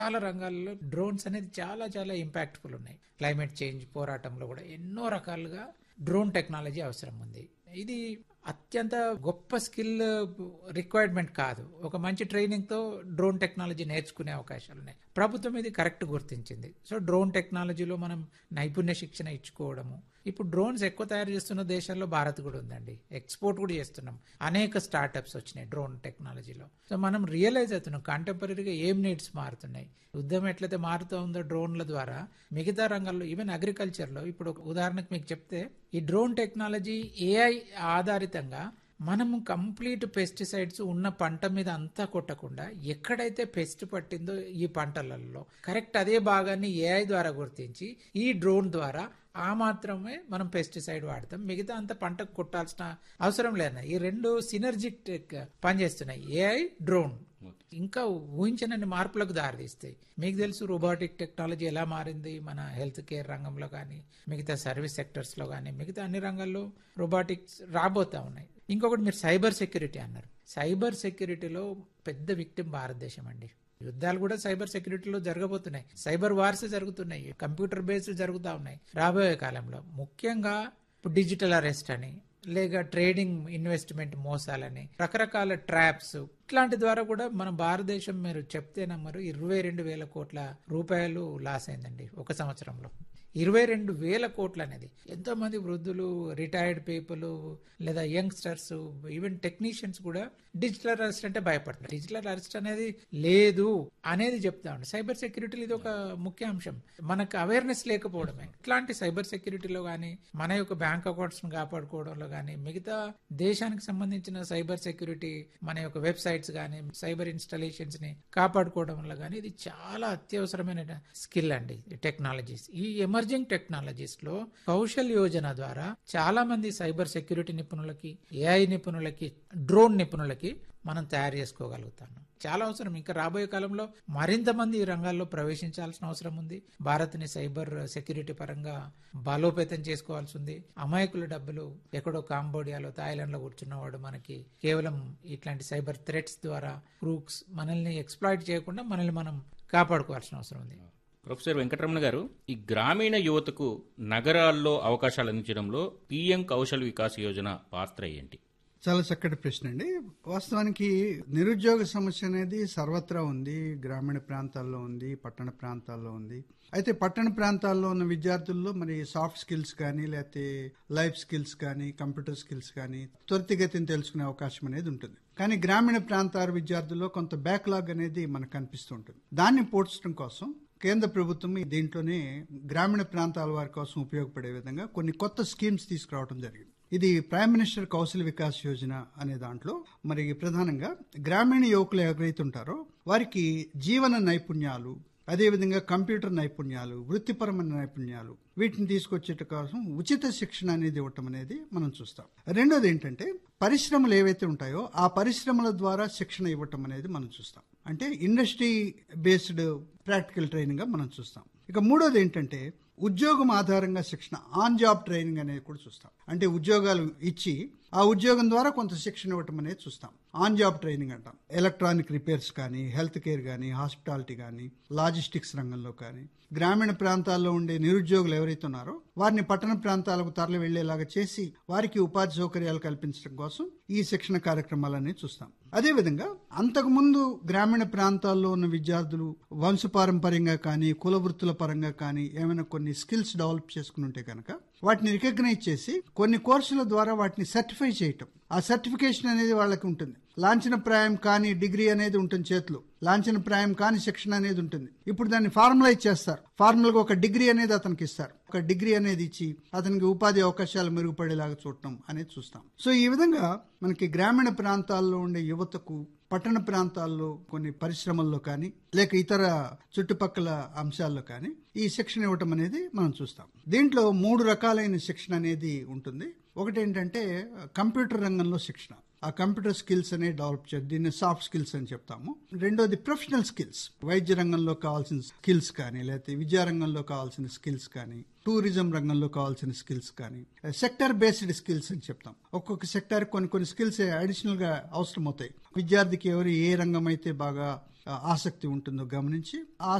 చాలా రంగాల్లో డ్రోన్స్ అనేది చాలా చాలా ఇంపాక్ట్ఫుల్ ఉన్నాయి క్లైమేట్ చేంజ్ పోరాటంలో కూడా ఎన్నో రకాలుగా డ్రోన్ టెక్నాలజీ అవసరం ఉంది ఇది అత్యంత గొప్ప స్కిల్ రిక్వైర్మెంట్ కాదు ఒక మంచి ట్రైనింగ్ తో డ్రోన్ టెక్నాలజీ నేర్చుకునే అవకాశాలు ఉన్నాయి ప్రభుత్వం ఇది కరెక్ట్ గుర్తించింది సో డ్రోన్ టెక్నాలజీలో మనం నైపుణ్య శిక్షణ ఇచ్చుకోవడము ఇప్పుడు డ్రోన్స్ ఎక్కువ తయారు చేస్తున్న దేశాల్లో భారత్ కూడా ఉందండి ఎక్స్పోర్ట్ కూడా చేస్తున్నాం అనేక స్టార్టప్స్ వచ్చినాయి డ్రోన్ టెక్నాలజీలో సో మనం రియలైజ్ అవుతున్నాం కంటెంపరీగా ఏం నీడ్స్ మారుతున్నాయి యుద్ధం ఎట్లయితే మారుతూ ఉందో డ్రోన్ల ద్వారా మిగతా రంగాల్లో ఈవెన్ అగ్రికల్చర్లో ఇప్పుడు ఒక ఉదాహరణకు మీకు చెప్తే ఈ డ్రోన్ టెక్నాలజీ ఏఐ ఆధారితంగా మనము కంప్లీట్ పెస్టిసైడ్స్ ఉన్న పంట మీద అంతా కొట్టకుండా ఎక్కడైతే పెస్ట్ పట్టిందో ఈ పంటలలో కరెక్ట్ అదే భాగాన్ని ఏఐ ద్వారా గుర్తించి ఈ డ్రోన్ ద్వారా ఆ మాత్రమే మనం పెస్టిసైడ్ వాడతాం మిగతా అంత పంటకు కొట్టాల్సిన అవసరం లేదు ఈ రెండు సినర్జిక్ పనిచేస్తున్నాయి ఏఐ డ్రోన్ ఇంకా ఊహించనన్ని మార్పులకు దారితీస్తాయి మీకు తెలుసు రోబోటిక్ టెక్నాలజీ ఎలా మారింది మన హెల్త్ కేర్ రంగంలో కానీ మిగతా సర్వీస్ సెక్టర్స్ లో కానీ మిగతా అన్ని రంగాల్లో రోబోటిక్స్ రాబోతా ఉన్నాయి ఇంకొకటి మీరు సైబర్ సెక్యూరిటీ అన్నారు సైబర్ సెక్యూరిటీలో పెద్ద విక్టిమ్ భారతదేశం అండి యుద్ధాలు కూడా సైబర్ సెక్యూరిటీలో జరగబోతున్నాయి సైబర్ వార్స్ జరుగుతున్నాయి కంప్యూటర్ బేస్డ్ జరుగుతూ ఉన్నాయి రాబోయే కాలంలో ముఖ్యంగా ఇప్పుడు డిజిటల్ అరెస్ట్ అని లేక ట్రేడింగ్ ఇన్వెస్ట్మెంట్ మోసాలని రకరకాల ట్రాప్స్ ఇట్లాంటి ద్వారా కూడా మన భారతదేశం మీరు చెప్తే నమ్మరు ఇరవై రెండు వేల కోట్ల రూపాయలు లాస్ అయిందండి ఒక సంవత్సరంలో ఇరవై రెండు వేల కోట్లు అనేది ఎంతో మంది వృద్ధులు రిటైర్డ్ పీపుల్ లేదా యంగ్స్టర్స్ ఈవెన్ టెక్నీషియన్స్ కూడా డిజిటల్ అరెస్ట్ అంటే భయపడతారు డిజిటల్ అరెస్ట్ అనేది లేదు అనేది చెప్తా ఉండే సైబర్ సెక్యూరిటీలో ఇది ఒక ముఖ్య అంశం మనకు అవేర్నెస్ లేకపోవడమే ఇట్లాంటి సైబర్ సెక్యూరిటీలో కానీ మన యొక్క బ్యాంక్ అకౌంట్స్ కాపాడుకోవడంలో కానీ మిగతా దేశానికి సంబంధించిన సైబర్ సెక్యూరిటీ మన యొక్క వెబ్సైట్స్ కానీ సైబర్ ఇన్స్టాలేషన్స్ ని కాపాడుకోవడంలో కానీ ఇది చాలా అత్యవసరమైన స్కిల్ అండి టెక్నాలజీస్ ఈ ఎమర్జింగ్ టెక్నాలజీస్ లో కౌశల్ యోజన ద్వారా చాలా మంది సైబర్ సెక్యూరిటీ నిపుణులకి ఏఐ నిపుణులకి డ్రోన్ నిపుణులకి మనం తయారు చేసుకోగలుగుతాం చాలా అవసరం ఇంకా రాబోయే కాలంలో మరింత మంది ఈ రంగాల్లో ప్రవేశించాల్సిన అవసరం ఉంది భారత్ని సైబర్ సెక్యూరిటీ పరంగా బలోపేతం చేసుకోవాల్సి ఉంది అమాయకుల డబ్బులు ఎక్కడో కాంబోడియాలో థాయిలాండ్ లో కూర్చున్నవాడు మనకి కేవలం ఇట్లాంటి సైబర్ థ్రెట్స్ ద్వారా క్రూక్స్ మనల్ని ఎక్స్ప్లాయిట్ చేయకుండా మనల్ని మనం కాపాడుకోవాల్సిన అవసరం ఉంది ప్రొఫెసర్ వెంకటరమణ గారు ఈ గ్రామీణ యువతకు నగరాల్లో అవకాశాలు అందించడంలో పీఎం కౌశల్ వికాస్ యోజన పాత్ర ఏంటి చాలా చక్కటి ప్రశ్న అండి వాస్తవానికి నిరుద్యోగ సమస్య అనేది సర్వత్రా ఉంది గ్రామీణ ప్రాంతాల్లో ఉంది పట్టణ ప్రాంతాల్లో ఉంది అయితే పట్టణ ప్రాంతాల్లో ఉన్న విద్యార్థుల్లో మరి సాఫ్ట్ స్కిల్స్ కానీ లేకపోతే లైఫ్ స్కిల్స్ కానీ కంప్యూటర్ స్కిల్స్ కానీ త్వరితగతిని తెలుసుకునే అవకాశం అనేది ఉంటుంది కానీ గ్రామీణ ప్రాంతాల విద్యార్థుల్లో కొంత బ్యాక్లాగ్ అనేది మనకు కనిపిస్తూ ఉంటుంది దాన్ని పోడ్చడం కోసం కేంద్ర ప్రభుత్వం దీంట్లోనే గ్రామీణ ప్రాంతాల వారి కోసం ఉపయోగపడే విధంగా కొన్ని కొత్త స్కీమ్స్ తీసుకురావడం జరిగింది ఇది ప్రైమ్ మినిస్టర్ కౌశల్ వికాస్ యోజన అనే దాంట్లో మరి ప్రధానంగా గ్రామీణ యువకులు ఎవరైతే ఉంటారో వారికి జీవన నైపుణ్యాలు అదేవిధంగా కంప్యూటర్ నైపుణ్యాలు వృత్తిపరమైన నైపుణ్యాలు వీటిని తీసుకొచ్చేట కోసం ఉచిత శిక్షణ అనేది ఇవ్వటం అనేది మనం చూస్తాం రెండోది ఏంటంటే పరిశ్రమలు ఏవైతే ఉంటాయో ఆ పరిశ్రమల ద్వారా శిక్షణ ఇవ్వటం అనేది మనం చూస్తాం అంటే ఇండస్ట్రీ బేస్డ్ ప్రాక్టికల్ ట్రైనింగ్ గా మనం చూస్తాం ఇక మూడోది ఏంటంటే ఉద్యోగం ఆధారంగా శిక్షణ ఆన్ జాబ్ ట్రైనింగ్ అనేది కూడా చూస్తాం అంటే ఉద్యోగాలు ఇచ్చి ఆ ఉద్యోగం ద్వారా కొంత శిక్షణ ఇవ్వటం అనేది చూస్తాం ఆన్ జాబ్ ట్రైనింగ్ అంటాం ఎలక్ట్రానిక్ రిపేర్స్ కానీ హెల్త్ కేర్ కానీ హాస్పిటాలిటీ కానీ లాజిస్టిక్స్ రంగంలో కానీ గ్రామీణ ప్రాంతాల్లో ఉండే నిరుద్యోగులు ఎవరైతే ఉన్నారో వారిని పట్టణ ప్రాంతాలకు తరలి వెళ్లేలాగా చేసి వారికి ఉపాధి సౌకర్యాలు కల్పించడం కోసం ఈ శిక్షణ కార్యక్రమాలన్నీ చూస్తాం అదేవిధంగా అంతకుముందు గ్రామీణ ప్రాంతాల్లో ఉన్న విద్యార్థులు వంశపారంపర్యంగా కానీ కుల వృత్తుల పరంగా కానీ ఏమైనా కొన్ని స్కిల్స్ డెవలప్ చేసుకుని ఉంటే కనుక వాటిని రికగ్నైజ్ చేసి కొన్ని కోర్సుల ద్వారా వాటిని సర్టిఫై చేయటం ఆ సర్టిఫికేషన్ అనేది వాళ్ళకి ఉంటుంది లాంఛన ప్రాయం కాని డిగ్రీ అనేది ఉంటుంది చేతిలో లాంఛన ప్రాయం కాని శిక్షణ అనేది ఉంటుంది ఇప్పుడు దాన్ని ఫార్మలైజ్ చేస్తారు ఫార్మల్ గా ఒక డిగ్రీ అనేది అతనికి ఇస్తారు ఒక డిగ్రీ అనేది ఇచ్చి అతనికి ఉపాధి అవకాశాలు మెరుగుపడేలాగా చూడటం అనేది చూస్తాం సో ఈ విధంగా మనకి గ్రామీణ ప్రాంతాల్లో ఉండే యువతకు పట్టణ ప్రాంతాల్లో కొన్ని పరిశ్రమల్లో కానీ లేక ఇతర చుట్టుపక్కల అంశాల్లో కానీ ఈ శిక్షణ ఇవ్వటం అనేది మనం చూస్తాం దీంట్లో మూడు రకాలైన శిక్షణ అనేది ఉంటుంది ఒకటి ఏంటంటే కంప్యూటర్ రంగంలో శిక్షణ ఆ కంప్యూటర్ స్కిల్స్ అనేవి డెవలప్ చేయాలి దీన్ని సాఫ్ట్ స్కిల్స్ అని చెప్తాము రెండోది ప్రొఫెషనల్ స్కిల్స్ వైద్య రంగంలో కావాల్సిన స్కిల్స్ కానీ లేకపోతే విద్యా రంగంలో కావాల్సిన స్కిల్స్ కానీ టూరిజం రంగంలో కావాల్సిన స్కిల్స్ కానీ సెక్టర్ బేస్డ్ స్కిల్స్ అని చెప్తాం ఒక్కొక్క సెక్టర్ కొన్ని కొన్ని స్కిల్స్ అడిషనల్ గా అవసరం అవుతాయి విద్యార్థికి ఎవరు ఏ రంగం అయితే బాగా ఆ, ఆసక్తి ఉంటుందో గమనించి ఆ